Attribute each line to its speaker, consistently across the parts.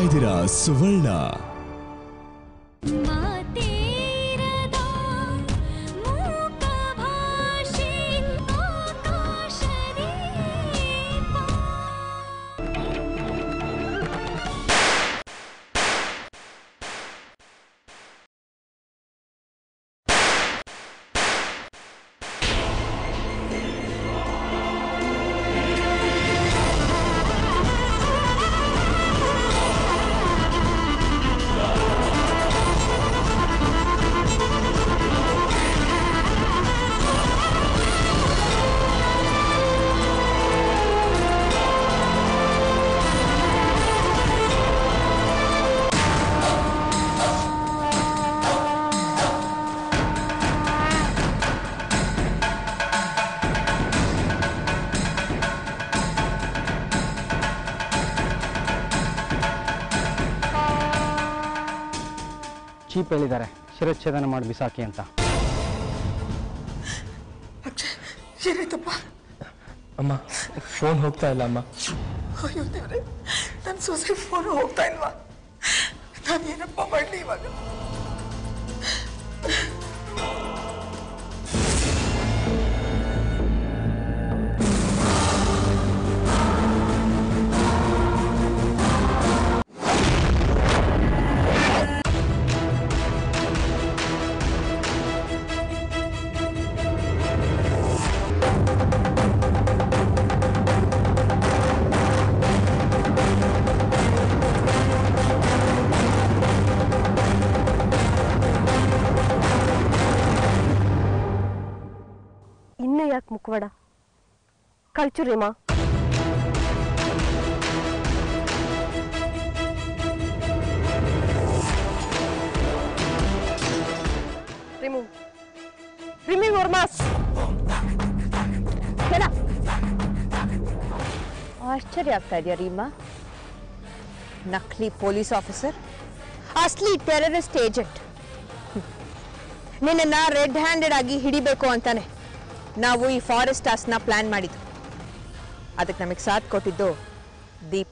Speaker 1: ಇದ್ದೀರಾ ಸುವರ್ಣ
Speaker 2: ಮಾತೇರದ ಮೂಕ ಭಾಷೆ ಆಕಾಶದೀಪ
Speaker 3: ಚೀಪ್ ಹೇಳಿದ್ದಾರೆ ಶಿರಚ್ಛೇದನ ಮಾಡಿ ಬಿಸಾಕಿ ಅಂತ
Speaker 4: ಏನಾಯ್ತಪ್ಪ
Speaker 5: ಅಮ್ಮ ಫೋನ್ ಹೋಗ್ತಾ ಇಲ್ಲ ಅಮ್ಮ
Speaker 4: ಅಯ್ಯೋ ದೇವ್ರೆ ನನ್ನ ಸೊಸೆ ಫೋನ್ ಹೋಗ್ತಾ ಇಲ್ವಾ ನಾನು ಏನಪ್ಪ ಮಾಡಲಿ ಇವಾಗ
Speaker 6: ಇನ್ನು ಯಾಕೆ ಮುಖವಾಡ ಕಳ್ಚುರಿಮ ರಿಮೂವ್ ರಿಮೂವ್ ಯುವರ್ ಮಾಸ್ಕ್
Speaker 7: ಆಶ್ಚರ್ಯ ಆಗ್ತಾ ಇದೆಯಾ ರೀಮಾ ನಕಲಿ ಪೊಲೀಸ್ ಆಫೀಸರ್ ಅಸ್ಲಿ ಟೆರರಿಸ್ಟ್ ಏಜೆಂಟ್ ನಿನ್ನನ್ನ ರೆಡ್ ಹ್ಯಾಂಡೆಡ್ ಆಗಿ ಹಿಡಿಬೇಕು ಅಂತಾನೆ ನಾವು ಈ ಫಾರೆಸ್ಟ್ ಟಾಸ್ಕ್ನ ಪ್ಲಾನ್ ಮಾಡಿದ್ದು ಅದಕ್ಕೆ ನಮಗೆ ಸಾಥ್ ಕೊಟ್ಟಿದ್ದು ದೀಪ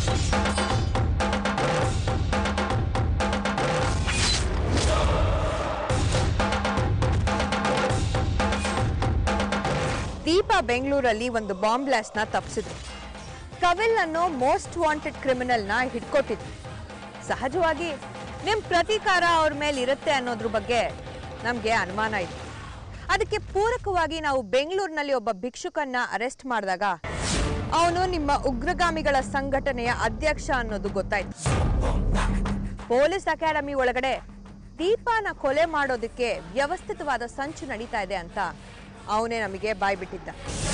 Speaker 7: ದೀಪ ಬೆಂಗಳೂರಲ್ಲಿ ಒಂದು ಬಾಂಬ್ ಬ್ಲಾಸ್ಟ್ನ ತಪ್ಪಿಸಿದ್ರು ಕವಿಲ್ ಅನ್ನೋ ಮೋಸ್ಟ್ ವಾಂಟೆಡ್ ಕ್ರಿಮಿನಲ್ನ ಹಿಡ್ಕೊಟ್ಟಿದ್ರು ಸಹಜವಾಗಿ ನಿಮ್ ಪ್ರತೀಕಾರ ಅವ್ರ ಮೇಲೆ ಇರುತ್ತೆ ಅನ್ನೋದ್ರ ಬಗ್ಗೆ ನಮಗೆ ಅನುಮಾನ ಇದೆ ಅದಕ್ಕೆ ಪೂರಕವಾಗಿ ನಾವು ಬೆಂಗಳೂರಿನಲ್ಲಿ ಒಬ್ಬ ಭಿಕ್ಷುಕನ್ನ ಅರೆಸ್ಟ್ ಮಾಡಿದಾಗ ಅವನು ನಿಮ್ಮ ಉಗ್ರಗಾಮಿಗಳ ಸಂಘಟನೆಯ ಅಧ್ಯಕ್ಷ ಅನ್ನೋದು ಗೊತ್ತಾಯ್ತು ಪೊಲೀಸ್ ಅಕಾಡೆಮಿ ಒಳಗಡೆ ದೀಪಾನ ಕೊಲೆ ಮಾಡೋದಕ್ಕೆ ವ್ಯವಸ್ಥಿತವಾದ ಸಂಚು ನಡೀತಾ ಇದೆ ಅಂತ ಅವನೇ ನಮಗೆ ಬಾಯ್ಬಿಟ್ಟಿದ್ದ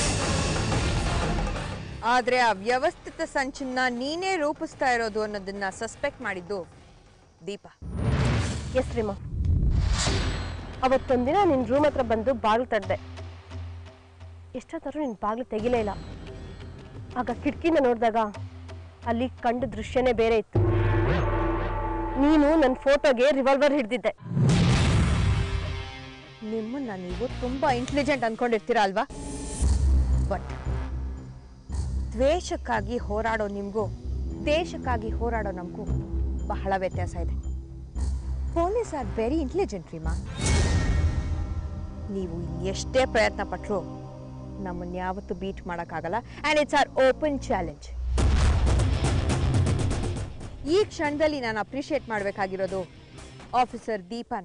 Speaker 7: ಆದ್ರೆ ಆ ವ್ಯವಸ್ಥಿತ ಸಂಚನ್ನ ನೀನೇ ರೂಪಿಸ್ತಾ ಇರೋದು ಅನ್ನೋದನ್ನ ಸಸ್ಪೆಕ್ಟ್ ಮಾಡಿದ್ದು ದೀಪ
Speaker 6: ಎಸ್ ರೀಮಾ ಅವತ್ತೊಂದಿನ ನಿನ್ನ ರೂಮ್ ಹತ್ರ ಬಂದು ಬಾಗಿಲು ತಡ್ದೆ ಎಷ್ಟೊತ್ತಾದ್ರೂ ನಿನ್ನ ಬಾಗಿಲು ತೆಗಿಲೇ ಇಲ್ಲ ಆಗ ಕಿಟಕಿನ ನೋಡಿದಾಗ ಅಲ್ಲಿ ಕಂಡ ದೃಶ್ಯನೇ ಬೇರೆ ಇತ್ತು ನೀನು ನನ್ನ ಫೋಟೋಗೆ ರಿವಾಲ್ವರ್ ಹಿಡ್ದಿದ್ದೆ
Speaker 7: ನಿಮ್ಮನ್ನ ನೀವು ತುಂಬಾ ಇಂಟೆಲಿಜೆಂಟ್ ಅನ್ಕೊಂಡಿರ್ತೀರಾ ಅಲ್ವಾ ಬಟ್ ದ್ವೇಷಕ್ಕಾಗಿ ಹೋರಾಡೋ ನಿಮಗೂ ದೇಶಕ್ಕಾಗಿ ಹೋರಾಡೋ ನಮಗೂ ಬಹಳ ವ್ಯತ್ಯಾಸ ಇದೆ police are very intelligent Reema ನೀವು ಎಷ್ಟೇ ಪ್ರಯತ್ನ ಪಟ್ಟರು ನಮ್ಮನ್ನ ಯಾವತ್ತೂ ಬೀಟ್ ಮಾಡೋಕ್ಕಾಗಲ್ಲ and it's our open challenge ಈ ಕ್ಷಣದಲ್ಲಿ ನಾನು ಅಪ್ರಿಷಿಯೇಟ್ ಮಾಡಬೇಕಾಗಿರೋದು ಆಫೀಸರ್ ದೀಪನ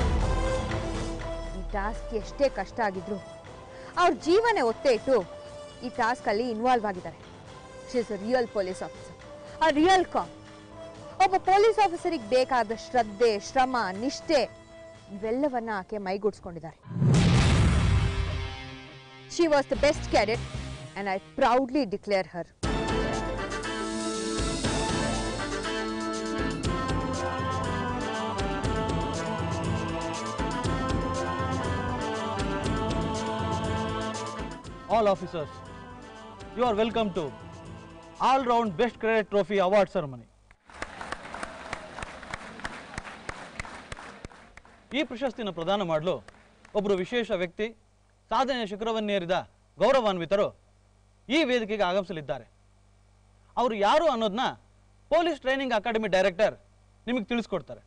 Speaker 7: ಈ ಟಾಸ್ಕ್ ಎಷ್ಟೇ ಕಷ್ಟ ಆಗಿದ್ರು ಅವ್ರ ಜೀವನೇ ಒತ್ತೆ ಇಟ್ಟು ಈ ಟಾಸ್ಕಲ್ಲಿ ಇನ್ವಾಲ್ವ್ ಆಗಿದ್ದಾರೆ she is a real police officer a real cop ಒಬ್ಬ ಪೊಲೀಸ್ ಆಫೀಸರಿಗೆ ಬೇಕಾದ ಶ್ರದ್ಧೆ ಶ್ರಮ ನಿಷ್ಠೆ ಇವೆಲ್ಲವನ್ನ ಆಕೆ ಮೈಗೂಡಿಸ್ಕೊಂಡಿದ್ದಾರೆ she was the best cadet and I proudly declare her
Speaker 8: all officers, you are welcome to all round best cadet trophy award ceremony. ಈ ಪ್ರಶಸ್ತಿನ ಪ್ರದಾನ ಮಾಡಲು ಒಬ್ಬರು ವಿಶೇಷ ವ್ಯಕ್ತಿ ಸಾಧನೆಯ ಶಿಖರವನ್ನೇರಿದ ಗೌರವಾನ್ವಿತರು ಈ ವೇದಿಕೆಗೆ ಆಗಮಿಸಲಿದ್ದಾರೆ ಅವರು ಯಾರು ಅನ್ನೋದನ್ನ ಪೊಲೀಸ್ ಟ್ರೈನಿಂಗ್ ಅಕಾಡೆಮಿ ಡೈರೆಕ್ಟರ್ ನಿಮಗೆ ತಿಳಿಸ್ಕೊಡ್ತಾರೆ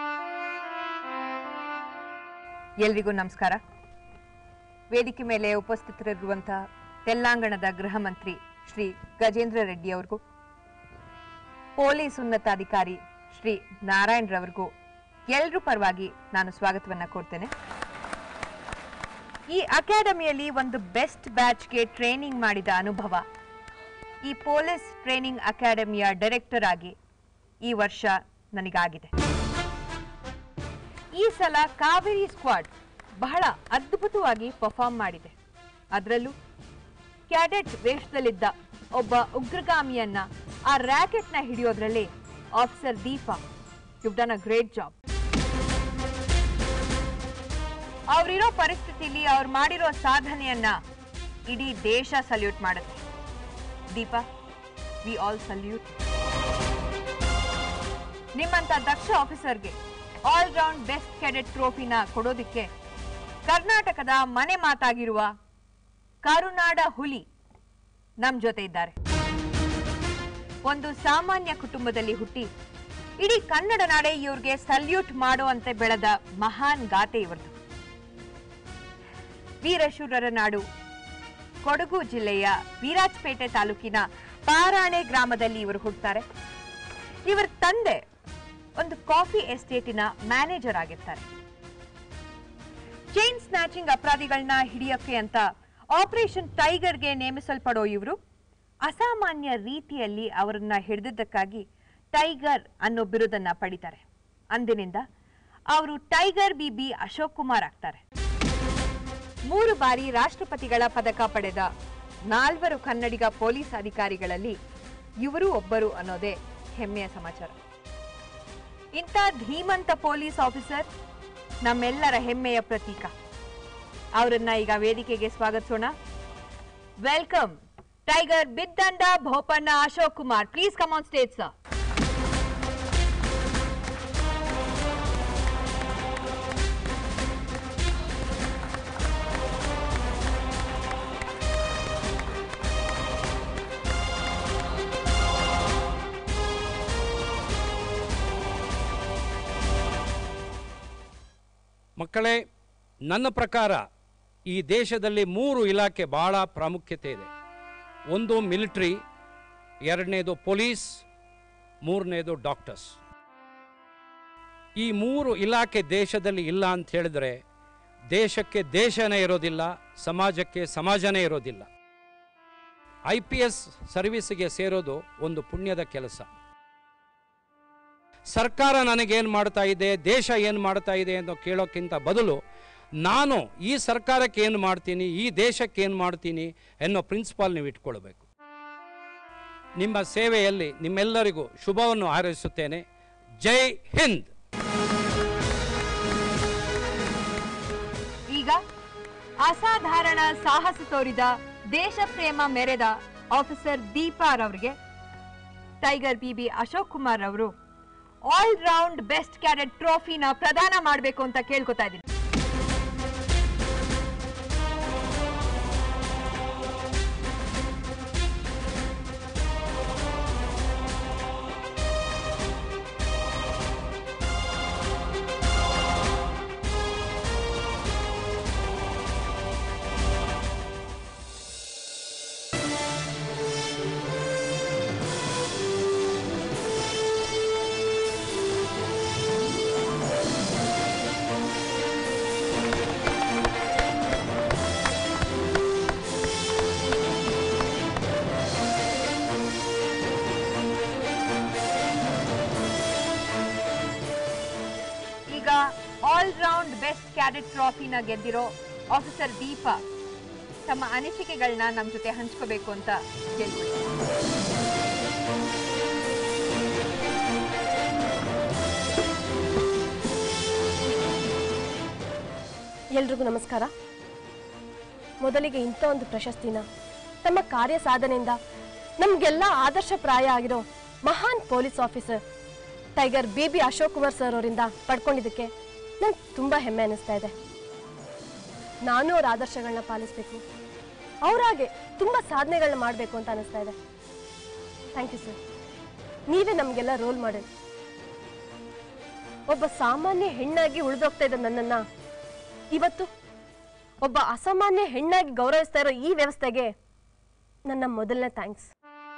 Speaker 7: ಎಲ್ರಿಗೂ ನಮಸ್ಕಾರ ವೇದಿಕೆ ಮೇಲೆ ಉಪಸ್ಥಿತರಿರುವಂತಹ ತೆಲಂಗಾಣದ ಗೃಹ ಮಂತ್ರಿ ಶ್ರೀ ಗಜೇಂದ್ರ ರೆಡ್ಡಿ ಅವ್ರಿಗೂ ಪೊಲೀಸ್ ಉನ್ನತಾಧಿಕಾರಿ ಶ್ರೀ ನಾರಾಯಣ್ ರವರಿಗೂ ಎಲ್ರ ಪರವಾಗಿ ನಾನು ಸ್ವಾಗತವನ್ನ ಕೋರ್ತೇನೆ ಈ ಅಕಾಡೆಮಿಯಲ್ಲಿ ಒಂದು ಬೆಸ್ಟ್ ಬ್ಯಾಚ್ಗೆ ಟ್ರೈನಿಂಗ್ ಮಾಡಿದ ಅನುಭವ ಈ ಪೊಲೀಸ್ ಟ್ರೈನಿಂಗ್ ಅಕಾಡೆಮಿಯ ಡೈರೆಕ್ಟರ್ ಆಗಿ ಈ ವರ್ಷ ನನಗಾಗಿದೆ ಈ ಸಲ ಕಾವೇರಿ ಸ್ಕ್ವಾಡ್ ಬಹಳ ಅದ್ಭುತವಾಗಿ ಪರ್ಫಾರ್ಮ್ ಮಾಡಿದೆ ಅದರಲ್ಲೂ ಕ್ಯಾಡೆಟ್ ವೇಷದಲ್ಲಿದ್ದ ಒಬ್ಬ ಉಗ್ರಗಾಮಿಯನ್ನ ಆ ರ್ಯಾಕೆಟ್ನ ಹಿಡಿಯೋದ್ರಲ್ಲಿ officer Deepa you done a great job ಅವರಿರೋ ಪರಿಸ್ಥಿತಿಲಿ ಅವ್ರು ಮಾಡಿರೋ ಸಾಧನೆಯನ್ನ ಇಡೀ ದೇಶ ಸಲ್ಯೂಟ್ ಮಾಡುತ್ತೆ ದೀಪಾ ವಿ ಆಲ್ ಸಲ್ಯೂಟ್ ನಿಮ್ಮಂತ ದಕ್ಷ ಆಫೀಸರ್ಗೆ ಆಲ್ ರೌಂಡ್ ಬೆಸ್ಟ್ ಕೆಡೆಟ್ ಟ್ರೋಫಿನ ಕೊಡೋದಿಕ್ಕೆ ಕರ್ನಾಟಕದ ಮನೆ ಮಾತಾಗಿರುವ ಕರುನಾಡ ಹುಲಿ ನಮ್ ಜೊತೆ ಇದ್ದಾರೆ ಒಂದು ಸಾಮಾನ್ಯ ಕುಟುಂಬದಲ್ಲಿ ಹುಟ್ಟಿ ಇಡೀ ಕನ್ನಡ ನಾಡೆ ಇವ್ರಿಗೆ ಸಲ್ಯೂಟ್ ಮಾಡುವಂತೆ ಬೆಳೆದ ಮಹಾನ್ ಗಾತೆ ಇವ್ರದ್ದು ವೀರಶೂರರ ನಾಡು ಕೊಡಗು ಜಿಲ್ಲೆಯ ವೀರಾಜಪೇಟೆ ತಾಲೂಕಿನ ಪಾರಾಣೆ ಗ್ರಾಮದಲ್ಲಿ ಇವರು ಹುಟ್ಟುತ್ತಾರೆ ಇವರ ತಂದೆ ಒಂದು ಕಾಫಿ ಎಸ್ಟೇಟಿನ ಮ್ಯಾನೇಜರ್ ಆಗಿರ್ತಾರೆ ಚೈನ್ ಸ್ನ್ಯಾಚಿಂಗ್ ಅಪರಾಧಿಗಳನ್ನ ಹಿಡಿಯಕ್ಕೆ ಅಂತ ಆಪರೇಷನ್ ಟೈಗರ್ಗೆ ನೇಮಿಸಲ್ಪಡೋ ಇವರು ಅಸಾಮಾನ್ಯ ರೀತಿಯಲ್ಲಿ ಅವರನ್ನ ಹಿಡಿದಿದ್ದಕ್ಕಾಗಿ ಟೈಗರ್ ಅನ್ನೋ ಬಿರುದನ್ನ ಪಡಿತಾರೆ ಅಂದಿನಿಂದ ಅವರು ಟೈಗರ್ ಬಿಬಿ ಅಶೋಕ್ ಕುಮಾರ್ ಆಗ್ತಾರೆ ಮೂರು ಬಾರಿ ರಾಷ್ಟ್ರಪತಿಗಳ ಪದಕ ಪಡೆದ ನಾಲ್ವರು ಕನ್ನಡಿಗ ಪೊಲೀಸ್ ಅಧಿಕಾರಿಗಳಲ್ಲಿ ಇವರು ಒಬ್ಬರು ಅನ್ನೋದೇ ಹೆಮ್ಮೆಯ ಸಮಾಚಾರ ಇಂಥ ಧೀಮಂತ ಪೊಲೀಸ್ ಆಫೀಸರ್ ನಮ್ಮೆಲ್ಲರ ಹೆಮ್ಮೆಯ ಪ್ರತೀಕ ಅವರನ್ನ ಈಗ ವೇದಿಕೆಗೆ ಸ್ವಾಗತಿಸೋಣ welcome tiger Biddanda Bopanna Ashok Kumar please come on stage sir
Speaker 1: ಮಕ್ಕಳೇ ನನ್ನ ಪ್ರಕಾರ ಈ ದೇಶದಲ್ಲಿ ಮೂರು ಇಲಾಖೆ ಬಹಳ ಪ್ರಾಮುಖ್ಯತೆ ಇದೆ ಒಂದು ಮಿಲಿಟ್ರಿ ಎರಡನೇದು ಪೊಲೀಸ್ ಮೂರನೇದು ಡಾಕ್ಟರ್ಸ್ ಈ ಮೂರು ಇಲಾಖೆ ದೇಶದಲ್ಲಿ ಇಲ್ಲ ಅಂತ ಹೇಳಿದ್ರೆ ದೇಶಕ್ಕೆ ದೇಶನೇ ಇರೋದಿಲ್ಲ ಸಮಾಜಕ್ಕೆ ಸಮಾಜನೇ ಇರೋದಿಲ್ಲ ಐ ಪಿ ಎಸ್ ಸರ್ವಿಸ್ಗೆ ಸೇರೋದು ಒಂದು ಪುಣ್ಯದ ಕೆಲಸ ಸರ್ಕಾರ ನನಗೇನು ಮಾಡ್ತಾ ಇದೆ ದೇಶ ಏನು ಮಾಡ್ತಾ ಇದೆ ಅಂತ ಕೇಳೋಕ್ಕಿಂತ ಬದಲು ನಾನು ಈ ಸರ್ಕಾರಕ್ಕೆ ಏನು ಮಾಡ್ತೀನಿ ಈ ದೇಶಕ್ಕೆ ಏನು ಮಾಡ್ತೀನಿ ಅನ್ನೋ ಪ್ರಿನ್ಸಿಪಾಲ್ ನೀವು ಇಟ್ಕೊಳ್ಬೇಕು ನಿಮ್ಮ ಸೇವೆಯಲ್ಲಿ ನಿಮ್ಮೆಲ್ಲರಿಗೂ ಶುಭವನ್ನು ಹಾರೈಸುತ್ತೇನೆ ಜೈ ಹಿಂದ್
Speaker 7: ಈಗ ಅಸಾಧಾರಣ ಸಾಹಸ ತೋರಿದ ದೇಶ ಪ್ರೇಮ ಮೆರೆದ ಆಫೀಸರ್ ದೀಪಾರ್ ಅವರಿಗೆ ಟೈಗರ್ ಬಿಬಿ ಅಶೋಕ್ ಕುಮಾರ್ ಅವರು ಆಲ್ ರೌಂಡ್ ಬೆಸ್ಟ್ ಕ್ಯಾಡೆಟ್ ಟ್ರೋಫಿನ ಪ್ರದಾನ ಮಾಡಬೇಕು ಅಂತ ಕೇಳ್ಕೊತಾ ಇದ್ದೀನಿ ಈಗ ಆಲ್ ರೌಂಡ್ ಬೆಸ್ಟ್ ಕ್ಯಾಡೆಟ್ ಟ್ರಾಫಿನ ಗೆದ್ದಿರೋ ಆಫೀಸರ್ ದೀಪ ತಮ್ಮ ಅನಿಸಿಕೆಗಳನ್ನ ನಮ್ಮ ಜೊತೆ ಹಂಚ್ಕೋಬೇಕು ಅಂತ ಕೇಳ್ಕೊಳ್ತೀನಿ
Speaker 6: ಎಲ್ರಿಗೂ ನಮಸ್ಕಾರ ಮೊದಲಿಗೆ ಇಂಥ ಒಂದು ಪ್ರಶಸ್ತಿನ ತಮ್ಮ ಕಾರ್ಯ ಸಾಧನೆಯಿಂದ ನಮಗೆಲ್ಲ ಆದರ್ಶಪ್ರಾಯ ಆಗಿರೋ ಮಹಾನ್ police officer tiger B B Ashok Kumar sir ಅವರಿಂದ ಪಡ್ಕೊಂಡಿದ್ದಕ್ಕೆ ನಂಗೆ ತುಂಬ ಹೆಮ್ಮೆ ಅನ್ನಿಸ್ತಾ ಇದೆ ನಾನು ಅವ್ರ ಆದರ್ಶಗಳನ್ನ ಪಾಲಿಸಬೇಕು ಅವರಾಗೆ ತುಂಬ ಸಾಧನೆಗಳನ್ನ ಮಾಡಬೇಕು ಅಂತ ಅನ್ನಿಸ್ತಾ ಇದೆ ಥ್ಯಾಂಕ್ ಯು ಸರ್ ನೀವೇ ನಮಗೆಲ್ಲ ರೋಲ್ ಮಾಡೆಲ್ ಒಬ್ಬ ಸಾಮಾನ್ಯ ಹೆಣ್ಣಾಗಿ ಉಳಿದೋಗ್ತಾ ಇದ್ದ ನನ್ನನ್ನ ಇವತ್ತು ಒಬ್ಬ ಅಸಾಮಾನ್ಯ ಹೆಣ್ಣಾಗಿ ಗೌರವಿಸ್ತಾ ಇರೋ ಈ ವ್ಯವಸ್ಥೆಗೆ ನನ್ನ ಮೊದಲನೇ ಥ್ಯಾಂಕ್ಸ್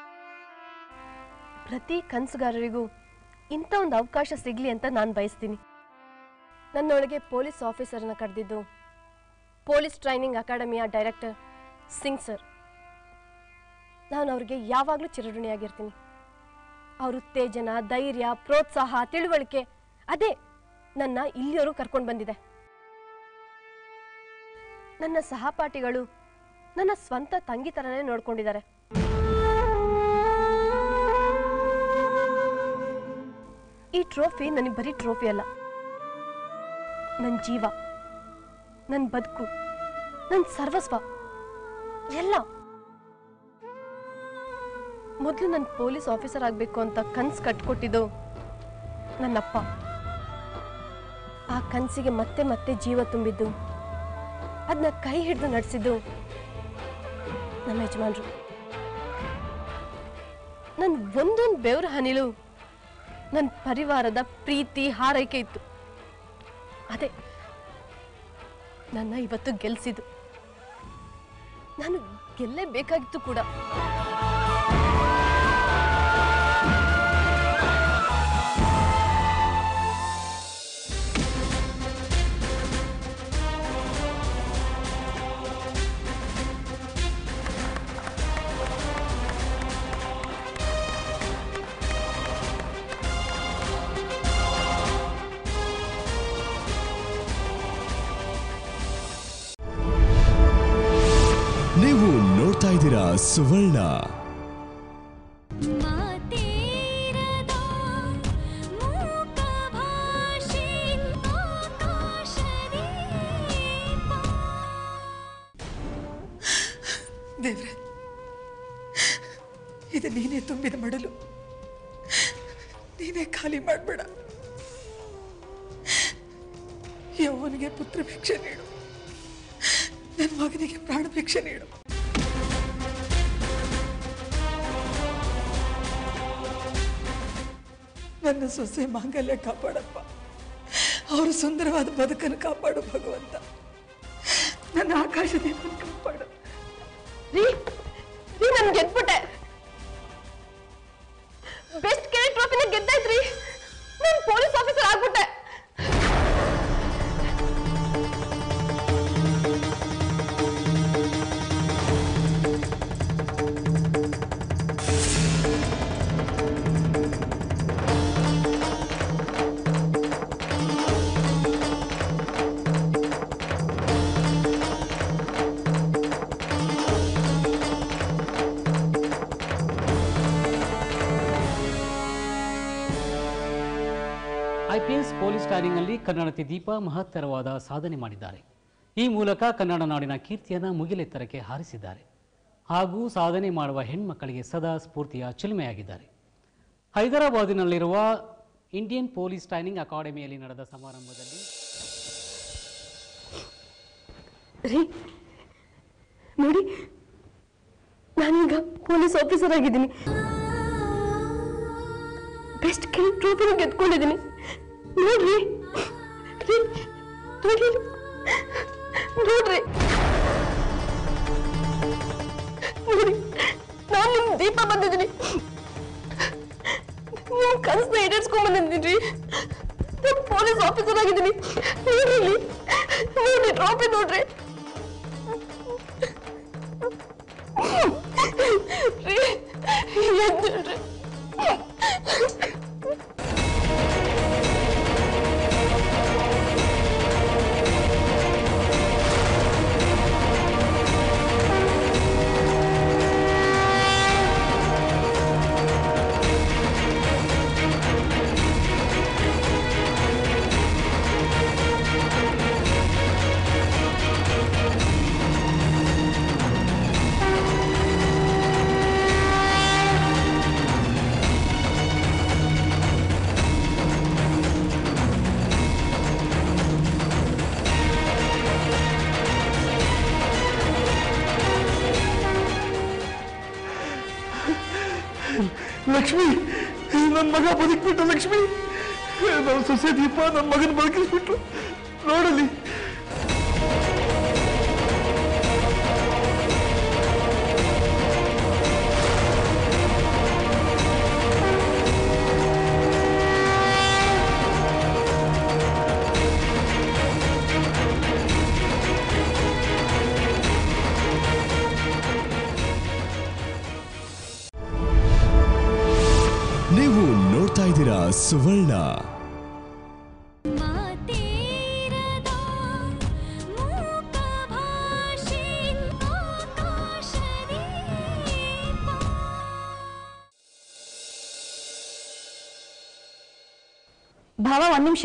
Speaker 6: ಪ್ರತಿ ಕನಸುಗಾರರಿಗೂ ಇಂಥ ಒಂದು ಅವಕಾಶ ಸಿಗಲಿ ಅಂತ ನಾನು ಬಯಸ್ತೀನಿ ನನ್ನೊಳಗೆ ಪೊಲೀಸ್ ಆಫೀಸರ್ನ ಕರೆದಿದ್ದು ಪೊಲೀಸ್ ಟ್ರೈನಿಂಗ್ ಅಕಾಡೆಮಿಯ ಡೈರೆಕ್ಟರ್ ಸಿಂಗ್ ಸರ್ ನಾನು ಅವ್ರಿಗೆ ಯಾವಾಗಲೂ ಚಿರಋಣಿಯಾಗಿರ್ತೀನಿ ಅವ್ರ ಉತ್ತೇಜನ ಧೈರ್ಯ ಪ್ರೋತ್ಸಾಹ ತಿಳುವಳಿಕೆ ಅದೇ ನನ್ನ ಇಲ್ಲಿಯವರು ಕರ್ಕೊಂಡು ಬಂದಿದೆ ನನ್ನ ಸಹಪಾಠಿಗಳು ನನ್ನ ಸ್ವಂತ ತಂಗಿ ಥರನೇ ನೋಡ್ಕೊಂಡಿದ್ದಾರೆ ಈ ಟ್ರೋಫಿ ನನಗೆ ಬರೀ ಟ್ರೋಫಿ ಅಲ್ಲ ನನ್ನ ಜೀವ ನನ್ನ ಬದುಕು ನನ್ನ ಸರ್ವಸ್ವ ಎಲ್ಲ ಮೊದಲು ನಾನು ಪೊಲೀಸ್ ಆಫೀಸರ್ ಆಗಬೇಕು ಅಂತ ಕನ್ಸು ಕಟ್ಕೊಟ್ಟಿದ್ದು ನನ್ನಪ್ಪ ಆ ಕನಸಿಗೆ ಮತ್ತೆ ಮತ್ತೆ ಜೀವ ತುಂಬಿದ್ದು ಅದನ್ನ ಕೈ ಹಿಡಿದು ನಡೆಸಿದ್ದು ನಮ್ಮ ಯಜಮಾನ್ರು ನನ್ನ ಒಂದೊಂದು ಬೆವರ ಹನಿಲು ನನ್ನ ಪರಿವಾರದ ಪ್ರೀತಿ ಹಾರೈಕೆ ಇತ್ತು ಅದೇ ನನ್ನ ಇವತ್ತು ಗೆಲ್ಸಿದ್ದು ನಾನು ಗೆಲ್ಲೇಬೇಕಾಗಿತ್ತು ಕೂಡ
Speaker 9: ನೀವು ನೋಡ್ತಾ ಇದ್ದೀರಾ ಸುವರ್ಣ
Speaker 2: ಮಾತೇರದ ಮೂಕ ಭಾಷೆ ಆಕಾಶದೀಪ
Speaker 4: ದೇವ್ರೆ ಇದು ನೀನೇ ತುಂಬಿದ ಮಡಲು ನೀನೇ ಖಾಲಿ ಮಾಡಬೇಡ ಯೌವನಿಗೆ ಪುತ್ರ ಭಿಕ್ಷೆ ನೀಡು ನನ್ನ ಮಗನಿಗೆ ಪ್ರಾಣ ಭಿಕ್ಷೆ ನೀಡು ನನ್ನ ಸೊಸೆ ಮಾಂಗಲ್ಯ ಕಾಪಾಡಪ್ಪ ಅವರು ಸುಂದರವಾದ ಬದುಕನ್ನು ಕಾಪಾಡು ಭಗವಂತ ನನ್ನ ಆಕಾಶದೀಪನ ಕಾಪಾಡು
Speaker 6: ರೀ ರೀ ನನ್ ಗೆದ್ಬಿಟ್ಟೆ ಬೆಸ್ಟ್ ಕೆರೆ ಟ್ರೋಫಿನ ಗೆದ್ದಾಯ್ತ್ರಿ ನಾನು ಪೊಲೀಸ್ ಆಫೀಸರ್ ಆಗ್ಬಿಟ್ಟೆ
Speaker 10: ಐಪಿಎಸ್ ಪೊಲೀಸ್ ಟ್ರೈನಿಂಗ್ನಲ್ಲಿ ಕನ್ನಡತಿ ದೀಪ ಮಹತ್ತರವಾದ ಸಾಧನೆ ಮಾಡಿದ್ದಾರೆ ಈ ಮೂಲಕ ಕನ್ನಡ ನಾಡಿನ ಕೀರ್ತಿಯನ್ನು ಮುಗಿಲೆತ್ತರಕ್ಕೆ ಹಾರಿಸಿದ್ದಾರೆ ಹಾಗೂ ಸಾಧನೆ ಮಾಡುವ ಹೆಣ್ಮಕ್ಕಳಿಗೆ ಸದಾ ಸ್ಫೂರ್ತಿಯ ಚಿಲುಮೆಯಾಗಿದ್ದಾರೆ ಹೈದರಾಬಾದಿನಲ್ಲಿರುವ ಇಂಡಿಯನ್ ಪೊಲೀಸ್ ಟ್ರೈನಿಂಗ್ ಅಕಾಡೆಮಿಯಲ್ಲಿ ನಡೆದ ಸಮಾರಂಭದಲ್ಲಿ
Speaker 6: ರೀ ನೋಡಿ ನಾನೀಗ ಪೊಲೀಸ್ ಆಫೀಸರ್ ಆಗಿದ್ದೀನಿ ಬೆಸ್ಟ್ ಕಿಲ್ ಟ್ರೋಫಿನ ಗೆದ್ಕೊಂಡಿದ್ದೀನಿ ನೋಡ್ರಿ ರೀ, ನೋಡಿ ನೋಡ್ರಿ ನೋಡಿ ನಾನು ನಿಮ್ ದೀಪ ಬಂದಿದ್ದೀನಿ ನಿಮ್ ಕನಸನ್ನ ಈಡೇರಿಸ್ಕೊಂಡ್ ಬಂದಿದ್ದೀನಿ ನಾನು ಪೊಲೀಸ್ ಆಫೀಸರ್ ಆಗಿದ್ದೀನಿ ನೋಡ್ರಿ ಇಲ್ಲಿ. ನೋಡ್ರಿ ಟ್ರಾಫಿ ನೋಡ್ರಿ ರೀ, ಎದ್ದೇಳ್ರಿ.
Speaker 5: ಲಕ್ಷ್ಮಿ
Speaker 11: ನನ್ನ ಮಗ ಬದುಕ್ಬಿಟ್ಟ ಲಕ್ಷ್ಮಿ ನನ್ನ ಸೊಸೆ ದೀಪ ನನ್ನ ಮಗನ ಬದುಕಿಸ್ಬಿಟ್ರು ನೋಡಲಿ
Speaker 9: ನೀವು ನೋಡ್ತಾ ಇದ್ದೀರಾ ಸುವರ್ಣ
Speaker 2: ಮಾತೇರದ ಮೂಕ ಭಾಷೆ ಆಕಾಶದೀಪ
Speaker 6: ಭಾವ ಒಂದ್ ನಿಮಿಷ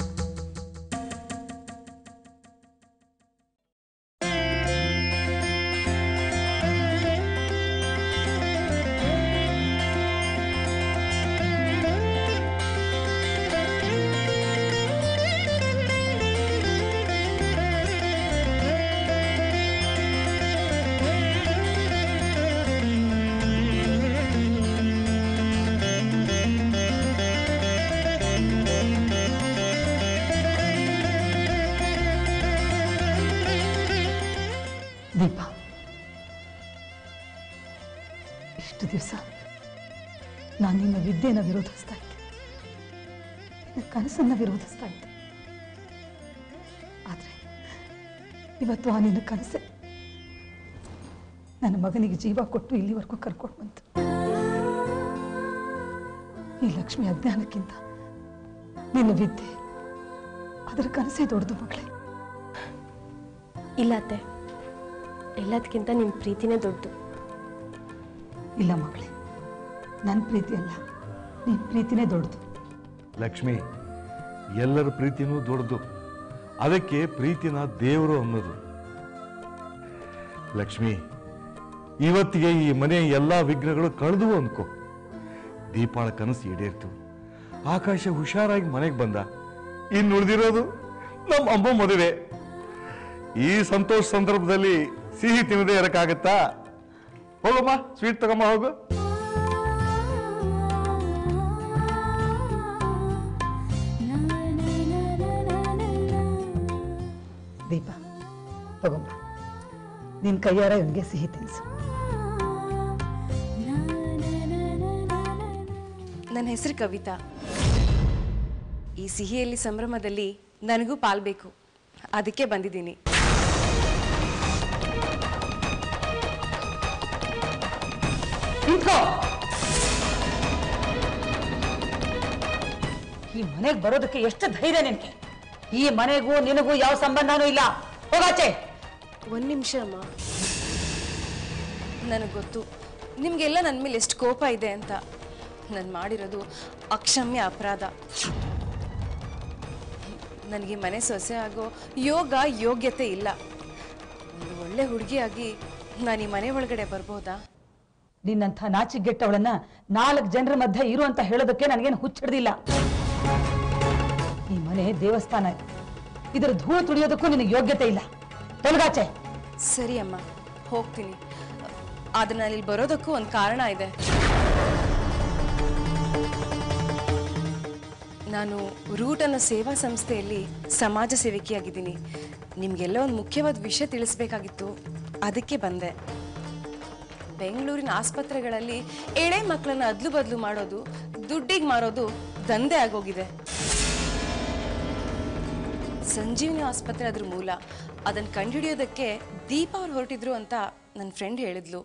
Speaker 4: ದೀಪ ಇಷ್ಟು ದಿವಸ ನಾನು ನಿನ್ನ ವಿದ್ಯೆನ ವಿರೋಧಿಸ್ತಾ ಇದ್ದೆ ನಿನ್ನ ಕನಸನ್ನ ವಿರೋಧಿಸ್ತಾ ಇದ್ದೆ ಆದರೆ ಇವತ್ತು ಆ ನಿನ್ನ ಕನಸೆ ನನ್ನ ಮಗನಿಗೆ ಜೀವ ಕೊಟ್ಟು ಇಲ್ಲಿವರೆಗೂ ಕರ್ಕೊಂಡು ಬಂತು ಈ ಲಕ್ಷ್ಮಿ ಅಜ್ಞಾನಕ್ಕಿಂತ ನಿನ್ನ ವಿದ್ಯೆ ಅದರ ಕನಸೇ ದೊಡ್ಡದು ಮಗಳೇ
Speaker 6: ಇಲ್ಲ ಅತ್ತೆ ಎಲ್ಲದಕ್ಕಿಂತ ನಿಮ್ಮ ಪ್ರೀತಿನೇ ದೊಡ್ಡದು
Speaker 4: ಇಲ್ಲ ಮಗಳೇ ನನ್ನ ಪ್ರೀತಿ ಅಲ್ಲ ನಿನ್ನ ಪ್ರೀತಿನೇ ದೊಡ್ಡದು
Speaker 11: ಲಕ್ಷ್ಮಿ ಎಲ್ಲರ ಪ್ರೀತಿನೂ ದೊಡ್ಡದು ಅದಕ್ಕೆ ಪ್ರೀತಿನ ದೇವರು ಅನ್ನೋದು ಲಕ್ಷ್ಮಿ ಇವತ್ತಿಗೆ ಈ ಮನೆಯ ಎಲ್ಲ ವಿಘ್ನಗಳು ಕಳೆದು ಅನ್ಕೋ ದೀಪಾಳ ಕನಸು ಈಡೇರ್ತು ಆಕಾಶ ಹುಷಾರಾಗಿ ಮನೆಗೆ ಬಂದ ಇನ್ನು ಉಳಿದಿರೋದು ನಮ್ಮ ಅಮ್ಮ ಮದುವೆ ಈ ಸಂತೋಷ ಸಂದರ್ಭದಲ್ಲಿ ಸಿಹಿ ತಿನ್ನದೇ ಇರಕ್ಕಾಗತ್ತಾ ಹೋಗಮ್ಮ ಸ್ವೀಟ್ ತಗೊಂಬ ಹೋಗು
Speaker 4: ದೀಪ ತಗೊಂಬ ನಿನ್ ಕೈಯಾರ ಇವನಿಗೆ ಸಿಹಿ ತಿನ್ಸು
Speaker 12: ನನ್ನ ಹೆಸರು ಕವಿತಾ ಈ ಸಿಹಿಯಲ್ಲಿ ಸಂಭ್ರಮದಲ್ಲಿ ನನಗೂ ಪಾಲ್ಬೇಕು ಅದಕ್ಕೆ ಬಂದಿದ್ದೀನಿ
Speaker 4: ನಿಂತ್ಕೋ ಈ ಮನೆಗೆ ಬರೋದಕ್ಕೆ ಎಷ್ಟು ಧೈರ್ಯ ನಿನ್ಗೆ ಈ ಮನೆಗೂ ನಿನಗೂ ಯಾವ ಸಂಬಂಧನೂ ಇಲ್ಲ ಹೋಗಾಚೆ
Speaker 12: ಒಂದು ನಿಮಿಷ ಅಮ್ಮ ನನಗೆ ಗೊತ್ತು ನಿಮಗೆಲ್ಲ ನನ್ನ ಮೇಲೆ ಎಷ್ಟು ಕೋಪ ಇದೆ ಅಂತ ನಾನು ಮಾಡಿರೋದು ಅಕ್ಷಮ್ಯ ಅಪರಾಧ ನನಗೆ ಮನೆ ಸೊಸೆ ಆಗೋ ಯೋಗ ಯೋಗ್ಯತೆ ಇಲ್ಲ ಒಂದು ಒಳ್ಳೆ ಹುಡುಗಿಯಾಗಿ ನಾನು ಈ ಮನೆ ಒಳಗಡೆ ಬರ್ಬೋದಾ
Speaker 4: ನಿನ್ನಂಥ ನಾಚಿಗೆಟ್ಟವಳನ್ನ ನಾಲ್ಕು ಜನರ ಮಧ್ಯೆ ಇರು ಅಂತ ಹೇಳೋದಕ್ಕೆ ನನಗೇನು ಹುಚ್ಚಿಡ್ದಿಲ್ಲ ಈ ಮನೆ ದೇವಸ್ಥಾನ ಇದು. ಇದರ ಧೂಳು ತುಳಿಯೋದಕ್ಕೂ ನಿನಗೆ ಯೋಗ್ಯತೆ ಇಲ್ಲ ತೊಲಗಾಚೆ
Speaker 12: ಸರಿ ಅಮ್ಮ ಹೋಗ್ತೀನಿ ಆದ್ರೆ ನಾನು ಇಲ್ಲಿ ಬರೋದಕ್ಕೂ ಒಂದು ಕಾರಣ ಇದೆ ನಾನು ರೂಟ್ ಅನ್ನೋ ಸೇವಾ ಸಂಸ್ಥೆಯಲ್ಲಿ ಸಮಾಜ ಸೇವಕಿಯಾಗಿದ್ದೀನಿ ನಿಮಗೆಲ್ಲ ಒಂದು ಮುಖ್ಯವಾದ ವಿಷಯ ತಿಳಿಸ್ಬೇಕಾಗಿತ್ತು ಅದಕ್ಕೆ ಬಂದೆ ಬೆಂಗಳೂರಿನ ಆಸ್ಪತ್ರೆಗಳಲ್ಲಿ ಎಳೆ ಮಕ್ಕಳನ್ನ ಅದ್ಲು ಬದಲು ಮಾಡೋದು ದುಡ್ಡಿಗೆ ಮಾರೋದು ದಂಧೆ ಆಗೋಗಿದೆ ಸಂಜೀವಿನಿ ಆಸ್ಪತ್ರೆ ಅದ್ರ ಮೂಲ ಅದನ್ನು ಕಂಡುಹಿಡಿಯೋದಕ್ಕೆ ದೀಪ ಅವ್ರು ಹೊರಟಿದ್ರು ಅಂತ ನನ್ನ ಫ್ರೆಂಡ್ ಹೇಳಿದ್ಲು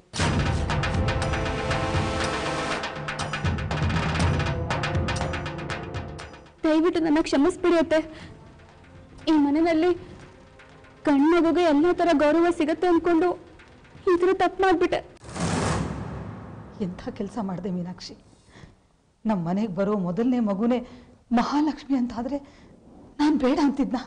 Speaker 13: ದಯವಿಟ್ಟು ನನ್ನ ಕ್ಷಮಿಸ್ಬಿಡಿ ಅತ್ತೆ ಈ ಮನೆಯಲ್ಲಿ ಗಂಡ್ಮಗುಗೆ ಎಲ್ಲ ಥರ ಗೌರವ ಸಿಗತ್ತೆ ಅಂದ್ಕೊಂಡು ಈ ಥರ ತಪ್ಪು ಮಾಡಿಬಿಟ್ಟೆ
Speaker 4: ಎಂಥ ಕೆಲಸ ಮಾಡಿದೆ ಮೀನಾಕ್ಷಿ ನಮ್ಮ ಮನೆಗೆ ಬರೋ ಮೊದಲನೇ ಮಗುನೇ ಮಹಾಲಕ್ಷ್ಮಿ ಅಂತಾದ್ರೆ ನಾನು ಬೇಡ ಅಂತಿದ್ನ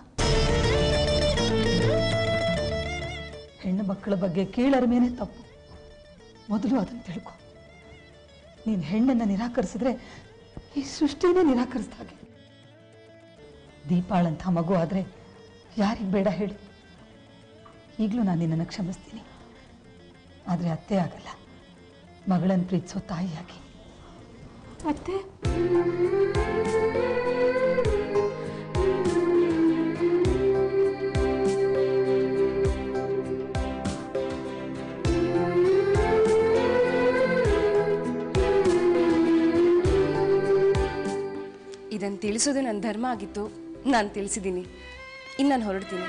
Speaker 4: ಹೆಣ್ಣು ಮಕ್ಕಳ ಬಗ್ಗೆ ಕೀಳರಿಮೇನೆ ತಪ್ಪು ಮೊದಲು ಅದನ್ನು ತಿಳ್ಕೊ ನೀನು ಹೆಣ್ಣನ್ನು ನಿರಾಕರಿಸಿದ್ರೆ ಈ ಸೃಷ್ಟಿನೇ ನಿರಾಕರಿಸಿದ ಹಾಗೆ ದೀಪಾಳಂಥ ಮಗು ಆದರೆ ಯಾರಿಗೆ ಬೇಡ ಹೇಳು ಈಗಲೂ ನಾನು ನಿನ್ನನ್ನು ಕ್ಷಮಿಸ್ತೀನಿ ಆದರೆ ಅತ್ತೆ ಆಗಲ್ಲ ಮಗಳನ್ನು ಪ್ರೀತಿಸೋ ತಾಯಿಯಾಗಿ
Speaker 13: ಅತ್ತೆ
Speaker 12: ಇದನ್ನು ತಿಳಿಸೋದು ನನ್ನ ಧರ್ಮ ಆಗಿತ್ತು ನಾನು ತಿಳಿಸಿದ್ದೀನಿ ಇನ್ನು ನಾನು ಹೊರಡ್ತೀನಿ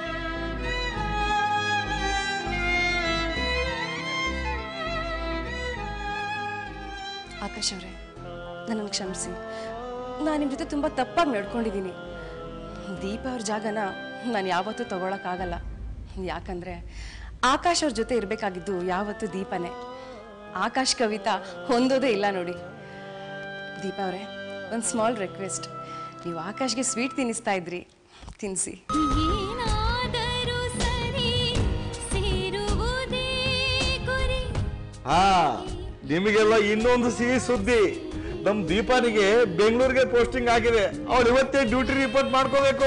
Speaker 12: ಆಕಾಶ್ ಅವರೇ ನನ್ನನ್ನು ಕ್ಷಮಿಸಿ ನಾನು ನಿಮ್ಮ ಜೊತೆ ತುಂಬ ತಪ್ಪಾಗಿ ನಡ್ಕೊಂಡಿದ್ದೀನಿ ದೀಪ ಅವ್ರ ಜಾಗನ ನಾನು ಯಾವತ್ತೂ ತಗೊಳಕ್ಕಾಗಲ್ಲ ಯಾಕಂದರೆ ಆಕಾಶ್ ಅವ್ರ ಜೊತೆ ಇರಬೇಕಾಗಿದ್ದು ಯಾವತ್ತೂ ದೀಪನೇ ಆಕಾಶ್ ಕವಿತಾ ಹೊಂದೋದೇ ಇಲ್ಲ ನೋಡಿ ದೀಪ ಅವರೇ ಒಂದು ಸ್ಮಾಲ್ ರಿಕ್ವೆಸ್ಟ್ ನೀವು ಆಕಾಶ್ಗೆ ಸ್ವೀಟ್ ತಿನ್ನಿಸ್ತಾ ಇದ್ರಿ ತಿನ್ನಿಸಿ
Speaker 2: ಏನಾದರೂ ಸರಿ ಸೇರುವುದೇ ಗುರಿ
Speaker 11: ಹಾ ನಿಮಗೆಲ್ಲ ಇನ್ನೊಂದು ಸಿಹಿ ಸುದ್ದಿ ನಮ್ ದೀಪಾನಿಗೆ ಬೆಂಗಳೂರಿಗೆ ಪೋಸ್ಟಿಂಗ್ ಆಗಿದೆ ಅವಳು ಇವತ್ತೇ ಡ್ಯೂಟಿ ರಿಪೋರ್ಟ್ ಮಾಡ್ಕೋಬೇಕು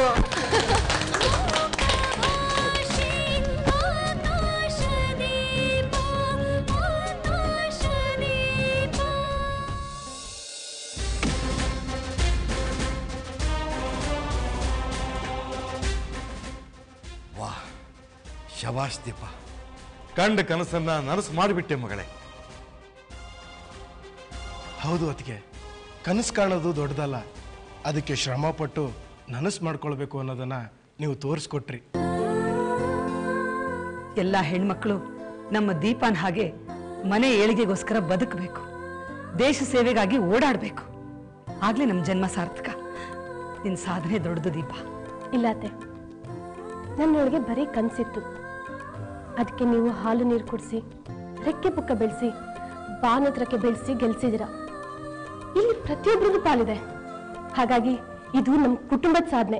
Speaker 2: ಆಕಾಶದೀಪ ಆಕಾಶದೀಪ
Speaker 11: ವಾ ಶಬಾಷ್ ದೀಪ ಕಂಡ ಕನಸನ್ನ ನನಸು ಮಾಡಿಬಿಟ್ಟೆ ಮಗಳೇ
Speaker 14: ಹೌದು ಅದಕ್ಕೆ ಕನಸು ಕಾಣೋದು ದೊಡ್ಡದಲ್ಲ ಅದಕ್ಕೆ ಶ್ರಮ ಪಟ್ಟು ನನಸು ಮಾಡ್ಕೊಳ್ಬೇಕು ಅನ್ನೋದನ್ನ ನೀವು ತೋರಿಸ್ಕೊಟ್ರಿ
Speaker 4: ಎಲ್ಲ ಹೆಣ್ಮಕ್ಳು ನಮ್ಮ ದೀಪನ್ ಹಾಗೆ ಮನೆ ಏಳಿಗೆಗೋಸ್ಕರ ಬದುಕಬೇಕು ದೇಶ ಸೇವೆಗಾಗಿ ಓಡಾಡಬೇಕು ಆಗ್ಲೇ ನಮ್ಮ ಜನ್ಮ ಸಾರ್ಥಕ ನಿನ್ನ ಸಾಧನೆ ದೊಡ್ಡದು ದೀಪ
Speaker 6: ಇಲ್ಲ ಅತ್ತೆ ನನ್ನೊಳಗೆ ಬರೀ ಕನಸಿತ್ತು ಅದಕ್ಕೆ ನೀವು ಹಾಲು ನೀರು ಕುಡಿಸಿ ರೆಕ್ಕೆ ಪುಕ್ಕ ಬೆಳೆಸಿ ಬಾನತ್ರಕ್ಕೆ ಬೆಳೆಸಿ ಗೆಲ್ಸಿದಿರ ಇಲ್ಲಿ ಪ್ರತಿಯೊಬ್ಬರಿಗೂ ಪಾಲಿದೆ ಹಾಗಾಗಿ ಇದು ನಮ್ಮ ಕುಟುಂಬದ ಸಾಧನೆ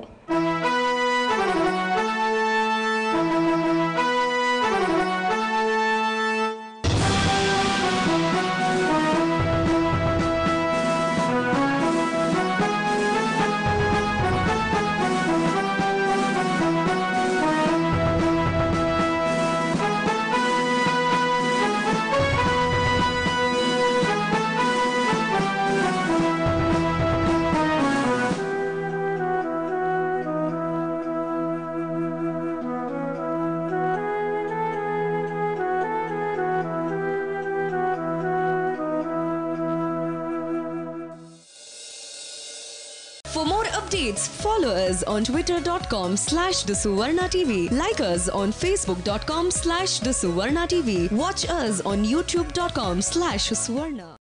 Speaker 15: For more updates, follow us on twitter.com slash the Suvarna TV. Like us on facebook.com slash the Suvarna TV. Watch us on youtube.com slash Suvarna.